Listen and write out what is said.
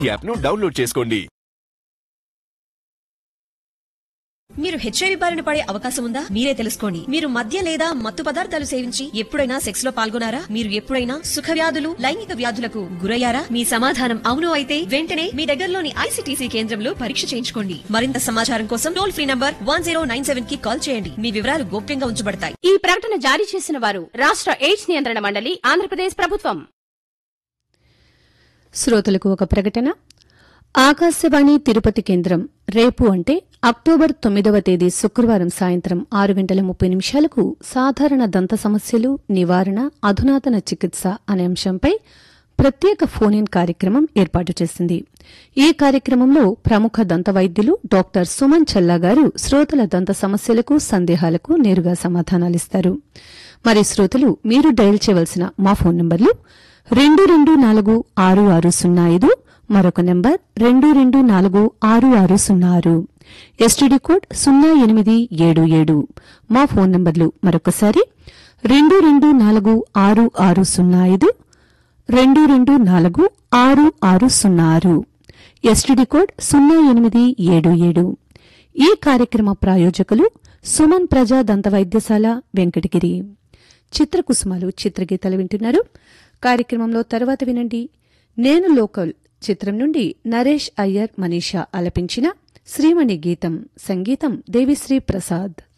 app ను download చేసుకోండి మీరు హెచ్ఐవి బారిన పడే అవకాశం ఉందా మీరే తెలుసుకోండి మీరు మద్య లేదా మత్తు పదార్థాలు సేవించి ఎప్పుడైనా సెక్స్ లో పాల్గొనారా మీరు ఎప్పుడైనా సుఖ వ్యాధులు లైంగిక వ్యాధులకు గురయ్యారా మీ సమాధానం అవును అయితే వెంటనే మీ దగ్గరలోని ఐసిటీసీ కేంద్రంలో పరీక్ష చేయించుకోండి మరింత సమాచారం కోసం టోల్ ఫ్రీ నంబర్ వన్ కి కాల్ చేయండి మీ వివరాలు గోప్యంగా ఉంచబడతాయి ఈ ప్రకటన జారీ చేసిన వారు రాష్ట్ర ఎయిడ్స్ నియంత్రణ మండలి ఆంధ్రప్రదేశ్ ప్రభుత్వం శ్రోతలకు ఒక ప్రకటన ఆకాశవాణి తిరుపతి కేంద్రం రేపు అంటే అక్టోబర్ తొమ్మిదవ తేదీ శుక్రవారం సాయంత్రం ఆరు గంటల ముప్పై నిమిషాలకు సాధారణ దంత సమస్యలు నివారణ అధునాతన చికిత్స అనే అంశంపై ప్రత్యేక ఫోన్ ఇన్ కార్యక్రమం ఏర్పాటు చేసింది ఈ కార్యక్రమంలో ప్రముఖ దంత వైద్యులు డాక్టర్ సుమన్ చల్లా గారు శ్రోతల దంత సమస్యలకు సందేహాలకు నేరుగా సమాధానాలిస్తారు మరి శ్రోతలు మీరు డయల్ చేయవలసిన మా ఫోన్ నంబర్లు రెండు రెండు నాలుగు ఆరు ఆరు సున్నా ఐదు మరొక నెంబర్ రెండు రెండు నాలుగు ఆరు ఆరు సున్నా ఆరు ఎస్టీడీ కోడ్ సున్నా ఎనిమిది ఏడు ఏడు మా ఫోన్ నంబర్లు మరొకసారి రెండు రెండు నాలుగు ఆరు ఆరు సున్నా ఐదు రెండు రెండు నాలుగు ఆరు ఆరు సున్నా ఆరు ఎస్టీడీ కోడ్ సున్నా ఎనిమిది ఏడు ఏడు ఈ కార్యక్రమ ప్రాయోజకులు సుమన్ ప్రజా దంత వైద్యశాల వెంకటగిరి చిత్రకుసుమాలు చిత్రగీతాలు వింటున్నారు కార్యక్రమంలో తర్వాత వినండి నేను లోకల్ చిత్రం నుండి నరేష్ అయ్యర్ మనీషా ఆలపించిన శ్రీమణి గీతం సంగీతం దేవిశ్రీ ప్రసాద్